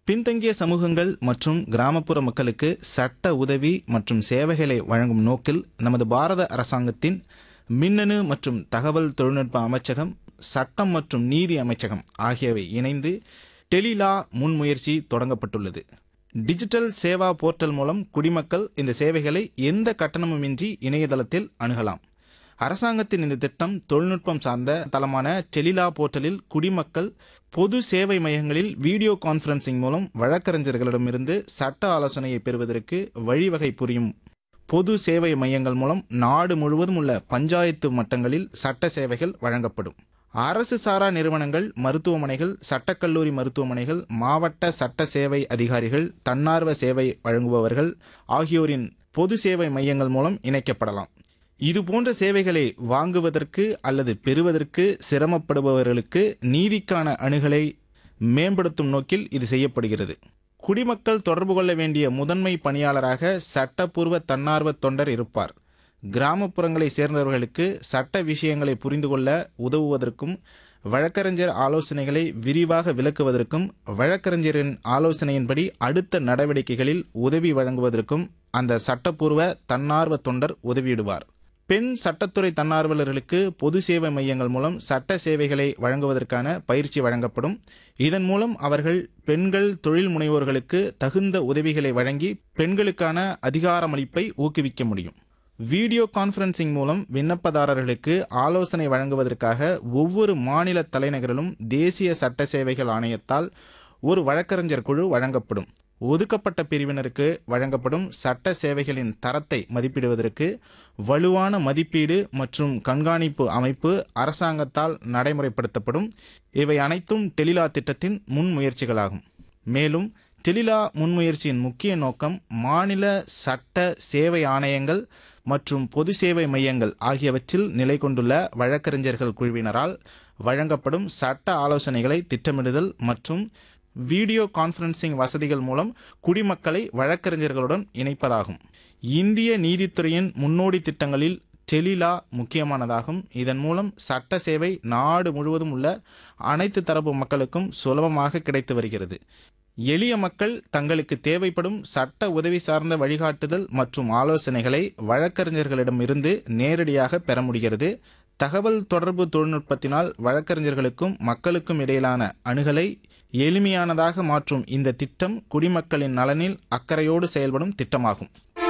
பின்தங்கிய சமூகங்கள் மற்றும் கிராமப்புற மக்களுக்கு சட்ட உதவி மற்றும் சேவைகளை வழங்கும் நோக்கில் நமது பாரத அரசாங்கத்தின் மின்னணு மற்றும் தகவல் தொழில்நுட்ப அமைச்சகம் சட்டம் மற்றும் நீதி அமைச்சகம் ஆகியவை இணைந்து டெலிலா முன்முயற்சி தொடங்கப்பட்டுள்ளது டிஜிட்டல் சேவா போர்ட்டல் மூலம் குடிமக்கள் இந்த சேவைகளை எந்த கட்டணமுமின்றி இணையதளத்தில் அணுகலாம் அரசாங்கத்தின் இந்த திட்டம் தொழில்நுட்பம் சார்ந்த தளமான டெலிலா போர்ட்டலில் குடிமக்கள் பொது சேவை மையங்களில் வீடியோ கான்ஃபரன்சிங் மூலம் வழக்கறிஞர்களிடமிருந்து சட்ட ஆலோசனையை பெறுவதற்கு வழிவகை புரியும் பொது சேவை மையங்கள் மூலம் நாடு முழுவதும் உள்ள பஞ்சாயத்து மட்டங்களில் சட்ட சேவைகள் வழங்கப்படும் அரசு சாரா நிறுவனங்கள் மருத்துவமனைகள் சட்டக்கல்லூரி மருத்துவமனைகள் மாவட்ட சட்ட சேவை அதிகாரிகள் தன்னார்வ சேவை வழங்குபவர்கள் ஆகியோரின் பொது சேவை மையங்கள் மூலம் இணைக்கப்படலாம் இது போன்ற சேவைகளை வாங்குவதற்கு அல்லது பெறுவதற்கு சிரமப்படுபவர்களுக்கு நீதிக்கான அணுகலை மேம்படுத்தும் நோக்கில் இது செய்யப்படுகிறது குடிமக்கள் தொடர்பு கொள்ள வேண்டிய முதன்மை பணியாளராக சட்டப்பூர்வ தன்னார்வ தொண்டர் இருப்பார் கிராமப்புறங்களை சேர்ந்தவர்களுக்கு சட்ட விஷயங்களை புரிந்து கொள்ள உதவுவதற்கும் வழக்கறிஞர் ஆலோசனைகளை விரிவாக விளக்குவதற்கும் வழக்கறிஞரின் ஆலோசனையின்படி அடுத்த நடவடிக்கைகளில் உதவி வழங்குவதற்கும் அந்த சட்டப்பூர்வ தன்னார்வ தொண்டர் உதவியிடுவார் பெண் சட்டத்துறை தன்னார்வலர்களுக்கு பொது சேவை மையங்கள் மூலம் சட்ட சேவைகளை வழங்குவதற்கான பயிற்சி வழங்கப்படும் இதன் மூலம் அவர்கள் பெண்கள் தொழில் முனைவோர்களுக்கு தகுந்த உதவிகளை வழங்கி பெண்களுக்கான அதிகாரமளிப்பை ஊக்குவிக்க முடியும் வீடியோ கான்ஃபரன்சிங் மூலம் விண்ணப்பதாரர்களுக்கு ஆலோசனை வழங்குவதற்காக ஒவ்வொரு மாநில தலைநகரிலும் தேசிய சட்ட சேவைகள் ஆணையத்தால் ஒரு வழக்கறிஞர் குழு வழங்கப்படும் ஒதுக்கப்பட்ட பிரிவினருக்கு வழங்கப்படும் சட்ட சேவைகளின் தரத்தை மதிப்பிடுவதற்கு வலுவான மதிப்பீடு மற்றும் கண்காணிப்பு அமைப்பு அரசாங்கத்தால் நடைமுறைப்படுத்தப்படும் இவை அனைத்தும் டெலிலா திட்டத்தின் முன்முயற்சிகளாகும் மேலும் டெலிலா முன்முயற்சியின் முக்கிய நோக்கம் மாநில சட்ட சேவை ஆணையங்கள் மற்றும் பொது சேவை மையங்கள் ஆகியவற்றில் நிலை கொண்டுள்ள வழக்கறிஞர்கள் குழுவினரால் வழங்கப்படும் சட்ட ஆலோசனைகளை திட்டமிடுதல் மற்றும் வீடியோ கான்ஃபரன்சிங் வசதிகள் மூலம் குடிமக்களை வழக்கறிஞர்களுடன் இணைப்பதாகும் இந்திய நீதித்துறையின் முன்னோடி திட்டங்களில் டெலிலா முக்கியமானதாகும் இதன் மூலம் சட்ட சேவை நாடு முழுவதும் உள்ள அனைத்து தரப்பு மக்களுக்கும் சுலபமாக கிடைத்து வருகிறது எளிய மக்கள் தங்களுக்கு தேவைப்படும் சட்ட உதவி சார்ந்த வழிகாட்டுதல் மற்றும் ஆலோசனைகளை வழக்கறிஞர்களிடமிருந்து நேரடியாக பெற முடிகிறது தகவல் தொடர்பு தொழில்நுட்பத்தினால் வழக்கறிஞர்களுக்கும் மக்களுக்கும் இடையிலான அணுகலை எளிமையானதாக மாற்றும் இந்த திட்டம் குடிமக்களின் நலனில் அக்கறையோடு செயல்படும் திட்டமாகும்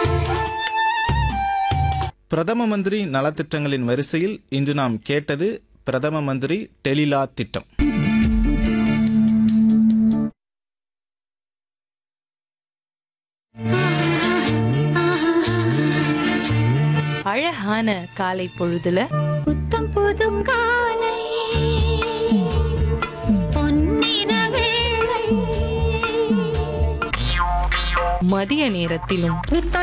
பிரதம மந்திரி நலத்திட்டங்களின் வரிசையில் இன்று நாம் கேட்டது பிரதம மந்திரி டெலிலா திட்டம் அழகான காலை பொழுதுல புத்தம் புது காலை பொன்னிற வேளை மதிய நேரத்திலும் புத்தம்